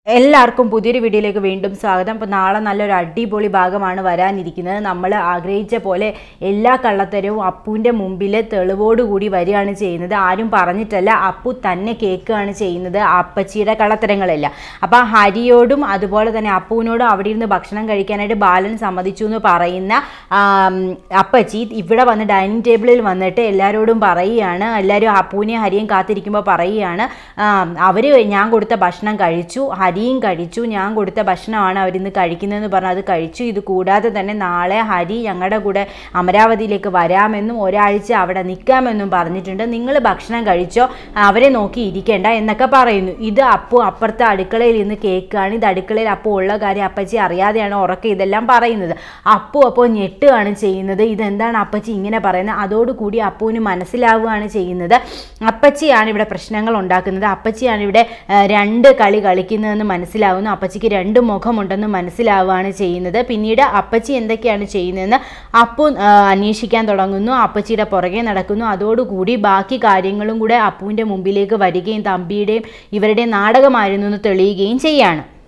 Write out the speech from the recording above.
എല്ലാവർക്കും പുതിയൊരു വീഡിയോയിലേക്ക് വീണ്ടും സ്വാഗതം അപ്പോൾ നാളെ നല്ലൊരു അടിപൊളി ഭാഗമാണ് വരാനിരിക്കുന്നത് നമ്മൾ ആഗ്രഹിച്ച പോലെ എല്ലാ കള്ളത്തരവും അപ്പുവിൻ്റെ മുമ്പിൽ തെളിവോടുകൂടി വരികയാണ് ചെയ്യുന്നത് ആരും പറഞ്ഞിട്ടല്ല അപ്പു തന്നെ കേൾക്കുകയാണ് ചെയ്യുന്നത് അപ്പച്ചിയുടെ കള്ളത്തരങ്ങളെല്ലാം അപ്പോൾ ഹരിയോടും അതുപോലെ തന്നെ അപ്പുവിനോടും അവിടെ ഇരുന്ന് ഭക്ഷണം കഴിക്കാനായിട്ട് ബാലൻ സമ്മതിച്ചു എന്ന് പറയുന്ന ആം, അപ്പച്ചി ഇവിടെ വന്ന് ഡൈനിങ് ടേബിളിൽ വന്നിട്ട് എല്ലാവരോടും പറയുകയാണ് എല്ലാവരും അപ്പുവിനെയും ഹരിയും കാത്തിരിക്കുമ്പോൾ പറയുകയാണ് അവർ ഞാൻ കൊടുത്ത ഭക്ഷണം കഴിച്ചു ഹരിയും കഴിച്ചു ഞാൻ കൊടുത്ത ഭക്ഷണമാണ് അവരിന്ന് കഴിക്കുന്നതെന്ന് പറഞ്ഞ് അത് കഴിച്ചു ഇത് കൂടാതെ തന്നെ നാളെ ഹരി ഞങ്ങളുടെ കൂടെ അമരാവതിയിലേക്ക് വരാമെന്നും ഒരാഴ്ച അവിടെ നിൽക്കാമെന്നും പറഞ്ഞിട്ടുണ്ട് നിങ്ങൾ ഭക്ഷണം കഴിച്ചോ അവരെ നോക്കി ഇരിക്കേണ്ട എന്നൊക്കെ പറയുന്നു ഇത് അപ്പു അപ്പുറത്തെ അടുക്കളയിൽ നിന്ന് കേൾക്കുകയാണ് ഇത് അടുക്കളയിൽ അപ്പു ഉള്ള കാര്യം അപ്പച്ചി അറിയാതെയാണ് ഉറക്കെ ഇതെല്ലാം പറയുന്നത് അപ്പു അപ്പോൾ ഞെട്ടുകയാണ് ചെയ്യുന്നത് ഇതെന്താണ് അപ്പച്ചി ഇങ്ങനെ പറയുന്നത് അതോടുകൂടി അപ്പുവിന് മനസ്സിലാവുകയാണ് ചെയ്യുന്നത് അപ്പച്ചിയാണ് ഇവിടെ പ്രശ്നങ്ങൾ ഉണ്ടാക്കുന്നത് അപ്പച്ചിയാണ് ഇവിടെ ആ, രണ്ട് കളി കളിക്കുന്നതെന്ന് മനസ്സിലാവുന്നു അപ്പച്ചിക്ക് രണ്ട് മുഖമുണ്ടെന്ന് മനസ്സിലാവുകയാണ് ചെയ്യുന്നത് പിന്നീട് അപ്പച്ചി എന്തൊക്കെയാണ് ചെയ്യുന്നതെന്ന് അപ്പു ആ, അന്വേഷിക്കാൻ തുടങ്ങുന്നു അപ്പച്ചിയുടെ പുറകെ നടക്കുന്നു അതോടുകൂടി ബാക്കി കാര്യങ്ങളും കൂടെ അപ്പുവിൻ്റെ മുമ്പിലേക്ക് വരികയും തമ്പിയുടെയും ഇവരുടെയും നാടകമായിരുന്നു എന്ന് തെളിയുകയും ചെയ്യാണ്